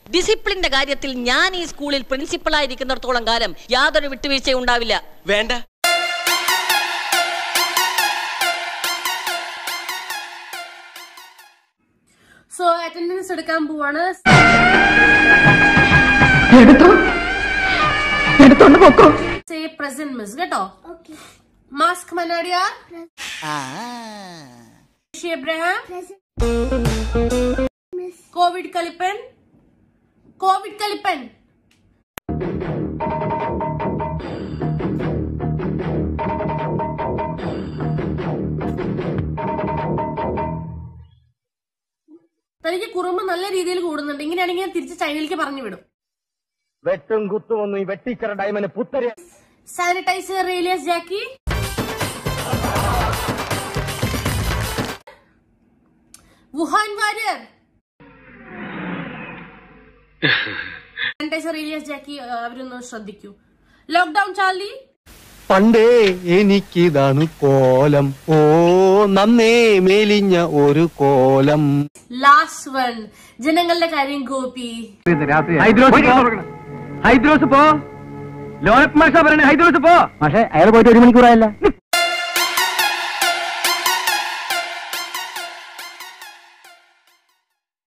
ഡിസിപ്ലിന്റെ കാര്യത്തിൽ ഞാൻ ഈ സ്കൂളിൽ പ്രിൻസിപ്പളായിരിക്കുന്നിടത്തോളം കാലം യാതൊരു വിട്ടുവീഴ്ചയും ഉണ്ടാവില്ല വേണ്ട സോ അറ്റൻഡൻസ് എടുക്കാൻ പോവാണ് എടുത്തോ എടുത്തോണ്ട് പോക്കോ സേ പ്രസന്റ് മിസ് കേട്ടോ മാസ്ക് മനാടിയാർ ഋഷി എബ്രഹാം കോവിഡ് കലിപ്പൻ കോവിഡ് കലിപ്പൻ തനിക്ക് കുറുമ്പ് നല്ല രീതിയിൽ കൂടുന്നുണ്ട് ഇങ്ങനെയാണെങ്കിൽ ഞാൻ തിരിച്ച് ചൈനയിലേക്ക് പറഞ്ഞു വിടും വെട്ടും കുത്തും ഒന്നും ഈ വെട്ടിക്കറ ഡയമന് പുത്തരി സാനിറ്റൈസർ റേലിയസ് ജാക്കി വുഹാൻ വാര്യർ സാനിറ്റൈസർ റേലിയസ് ജാക്കി ആ, അവരൊന്ന് ശ്രദ്ധിക്കൂ ലോക്ക്ഡൌൺ ചാർലി പണ്ടേ എനിക്കിതാണ് കോലം ഓ നന്നേ മേലിഞ്ഞ ഒരു കോലം ലാസ്റ്റ് വൺ ജനങ്ങളുടെ കാര്യം ഗോപി ഹൈദ്രോസ് പോ ലോനപ്പ് മാഷ പറയണേ ഹൈദ്രോസ് പോ പക്ഷേ അയാൾ പോയിട്ട് ഒരു മണിക്കൂറായല്ല